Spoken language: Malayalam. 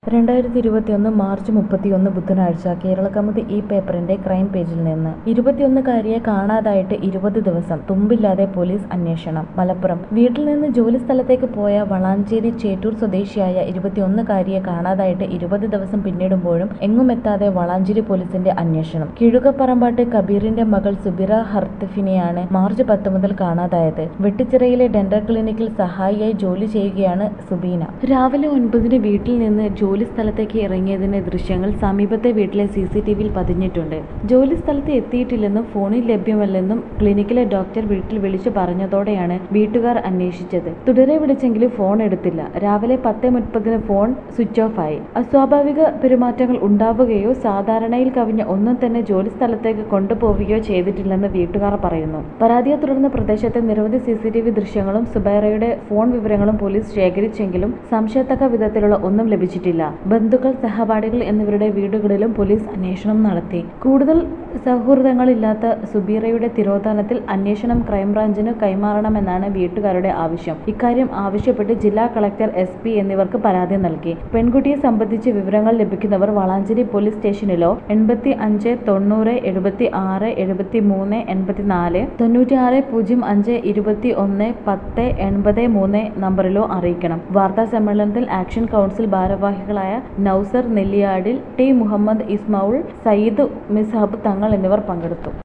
രണ്ടായിരത്തി ഇരുപത്തിയൊന്ന് മാർച്ച് മുപ്പത്തിയൊന്ന് ബുധനാഴ്ച കേരളകൗമുദി ഈ പേപ്പറിന്റെ ക്രൈം പേജിൽ നിന്ന് ഇരുപത്തിയൊന്നുകാരിയെ കാണാതായിട്ട് ഇരുപത് ദിവസം തുമ്പില്ലാതെ പോലീസ് അന്വേഷണം മലപ്പുറം വീട്ടിൽ നിന്ന് ജോലി സ്ഥലത്തേക്ക് പോയ വളാഞ്ചേരി ചേറ്റൂർ സ്വദേശിയായ ഇരുപത്തിയൊന്നുകാരിയെ കാണാതായിട്ട് ഇരുപത് ദിവസം പിന്നിടുമ്പോഴും എങ്ങുമെത്താതെ വളാഞ്ചേരി പോലീസിന്റെ അന്വേഷണം കിഴുകപ്പറമ്പാട്ട് കബീറിന്റെ മകൾ സുബിറ ഹർത്തിഫിനെയാണ് മാർച്ച് പത്ത് മുതൽ കാണാതായത് വെട്ടിച്ചിറയിലെ ഡെന്റൽ ക്ലിനിക്കിൽ സഹായിയായി ജോലി ചെയ്യുകയാണ് സുബീന രാവിലെ ഒൻപതിന് വീട്ടിൽ നിന്ന് ജോലി സ്ഥലത്തേക്ക് ഇറങ്ങിയതിന്റെ ദൃശ്യങ്ങൾ സമീപത്തെ വീട്ടിലെ സി സി ടി വിയിൽ പതിഞ്ഞിട്ടുണ്ട് ജോലി സ്ഥലത്ത് എത്തിയിട്ടില്ലെന്നും ഫോണിൽ ലഭ്യമല്ലെന്നും ക്ലിനിക്കിലെ ഡോക്ടർ വീട്ടിൽ വിളിച്ചു പറഞ്ഞതോടെയാണ് വീട്ടുകാർ അന്വേഷിച്ചത് തുടരെ വിളിച്ചെങ്കിലും ഫോൺ എടുത്തില്ല രാവിലെ പത്ത് മുപ്പതിന് ഫോൺ സ്വിച്ച് ഓഫ് ആയി അസ്വാഭാവിക പെരുമാറ്റങ്ങൾ ഉണ്ടാവുകയോ സാധാരണയിൽ കവിഞ്ഞ ഒന്നും തന്നെ ജോലി സ്ഥലത്തേക്ക് കൊണ്ടുപോവുകയോ ചെയ്തിട്ടില്ലെന്ന് വീട്ടുകാർ പറയുന്നു പരാതിയെ തുടർന്ന് പ്രദേശത്തെ നിരവധി സി സി ടി വി ദൃശ്യങ്ങളും സുബൈറയുടെ ഫോൺ വിവരങ്ങളും പോലീസ് ശേഖരിച്ചെങ്കിലും സംശയത്തക്ക വിധത്തിലുള്ള ഒന്നും ലഭിച്ചിട്ടില്ല ബന്ധുക്കൾ സഹപാഠികൾ എന്നിവരുടെ വീടുകളിലും പോലീസ് അന്വേഷണം നടത്തി കൂടുതൽ സൗഹൃദങ്ങളില്ലാത്ത സുബീറയുടെ തിരോധാനത്തിൽ അന്വേഷണം ക്രൈംബ്രാഞ്ചിന് കൈമാറണമെന്നാണ് വീട്ടുകാരുടെ ആവശ്യം ഇക്കാര്യം ആവശ്യപ്പെട്ട് ജില്ലാ കളക്ടർ എസ് പി എന്നിവർക്ക് പരാതി നൽകി പെൺകുട്ടിയെ സംബന്ധിച്ച് വിവരങ്ങൾ ലഭിക്കുന്നവർ വളാഞ്ചേരി പോലീസ് സ്റ്റേഷനിലോ എൺപത്തി അഞ്ച് തൊണ്ണൂറ് എഴുപത്തി ആറ് എഴുപത്തി മൂന്ന് എൺപത്തിനാല് തൊണ്ണൂറ്റി ആറ് പൂജ്യം അഞ്ച് ഇരുപത്തി ഒന്ന് പത്ത് എൺപത് മൂന്ന് നമ്പറിലോ അറിയിക്കണം വാർത്താ സമ്മേളനത്തിൽ ആക്ഷൻ കൗൺസിൽ ഭാരവാഹികളായ നൌസർ നെല്ലിയാടിൽ ടി മുഹമ്മദ് ഇസ്മൌൾ സയ്യിദ് മിസ്ഹബ് തങ്ങൾ എന്നിവർ പങ്കെടുത്തു